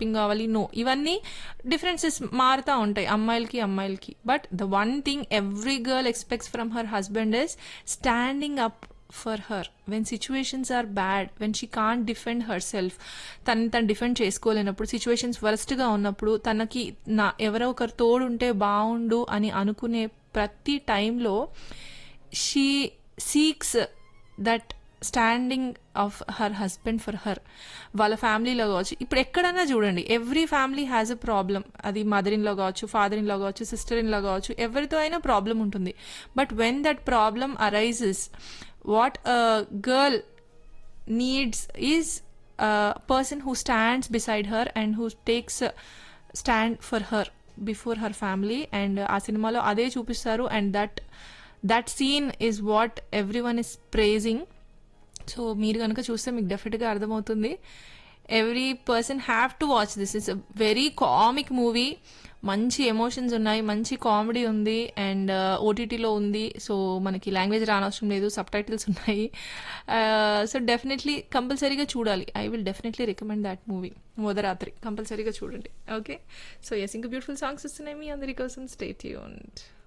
shopping కావాలి no ఇవన్నీ differences మారుతూ ఉంటాయి అమ్మాయిలకి అమ్మాయిలకి but the one thing every girl expects from her husband is standing up for her when situations are bad when she can't defend herself తను తను defend చేసుకోలేనప్పుడు situations వర్స్ట్గా ఉన్నప్పుడు తనకి నా ఎవరో ఒకరు తోడుంటే బాగుండు అని అనుకునే ప్రతి టైంలో she seeks that standing of her husband for her వాళ్ళ ఫ్యామిలీలో కావచ్చు ఇప్పుడు ఎక్కడైనా చూడండి every family has a problem అది మదర్ ఇన్లో కావచ్చు ఫాదర్ ఇన్లో కావచ్చు సిస్టర్ ఇన్లో కావచ్చు ఎవరితో అయినా ప్రాబ్లం ఉంటుంది but when that problem arises what girl needs is person who stands beside her and who takes stand for her before her family and ఆ సినిమాలో అదే చూపిస్తారు and that that scene is what everyone is praising so మీరు కనుక చూస్తే మీకు డెఫినెట్గా అర్థమవుతుంది every person have to watch this is a very comic movie మంచి ఎమోషన్స్ ఉన్నాయి మంచి కామెడీ ఉంది అండ్ ఓటీటీలో ఉంది సో మనకి లాంగ్వేజ్ రానవసరం లేదు సబ్ టైటిల్స్ ఉన్నాయి సో డెఫినెట్లీ కంపల్సరీగా చూడాలి I will definitely recommend that movie మోదరాత్రి కంపల్సరీగా చూడండి ఓకే సో ఎస్ ఇంకా బ్యూటిఫుల్ సాంగ్స్ వస్తున్నాయి మీ అందరి కోసం స్టేట్ యూన్డ్